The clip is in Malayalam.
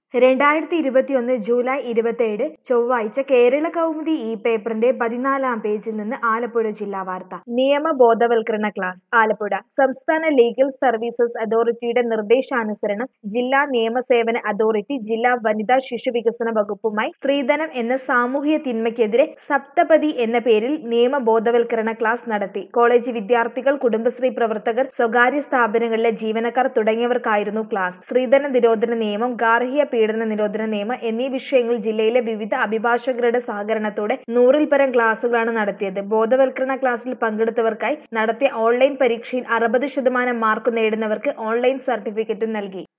രണ്ടായിരത്തി ഇരുപത്തിയൊന്ന് ജൂലൈ ഇരുപത്തിയേഴ് ചൊവ്വാഴ്ച കേരള കൗമുദി ഈ പേപ്പറിന്റെ പതിനാലാം പേജിൽ നിന്ന് ആലപ്പുഴ ജില്ലാ വാർത്ത നിയമ ബോധവൽക്കരണ ക്ലാസ് ആലപ്പുഴ സംസ്ഥാന ലീഗൽ സർവീസസ് അതോറിറ്റിയുടെ നിർദ്ദേശാനുസരണം ജില്ലാ നിയമസേവന അതോറിറ്റി ജില്ലാ വനിതാ ശിശു വികസന വകുപ്പുമായി സ്ത്രീധനം എന്ന സാമൂഹ്യ തിന്മയ്ക്കെതിരെ സപ്തപതി എന്ന പേരിൽ നിയമ ബോധവൽക്കരണ ക്ലാസ് നടത്തി കോളേജ് വിദ്യാർത്ഥികൾ കുടുംബശ്രീ പ്രവർത്തകർ സ്വകാര്യ സ്ഥാപനങ്ങളിലെ ജീവനക്കാർ തുടങ്ങിയവർക്കായിരുന്നു ക്ലാസ് സ്ത്രീധന നിരോധന നിയമം ഗാർഹിക പീഡന നിരോധന നിയമം എന്നീ വിഷയങ്ങളിൽ ജില്ലയിലെ വിവിധ അഭിഭാഷകരുടെ സഹകരണത്തോടെ നൂറിൽ പരം ക്ലാസുകളാണ് നടത്തിയത് ബോധവൽക്കരണ ക്ലാസ്സിൽ പങ്കെടുത്തവർക്കായി നടത്തിയ ഓൺലൈൻ പരീക്ഷയിൽ അറുപത് ശതമാനം മാർക്ക് നേടുന്നവർക്ക് ഓൺലൈൻ സർട്ടിഫിക്കറ്റും നൽകി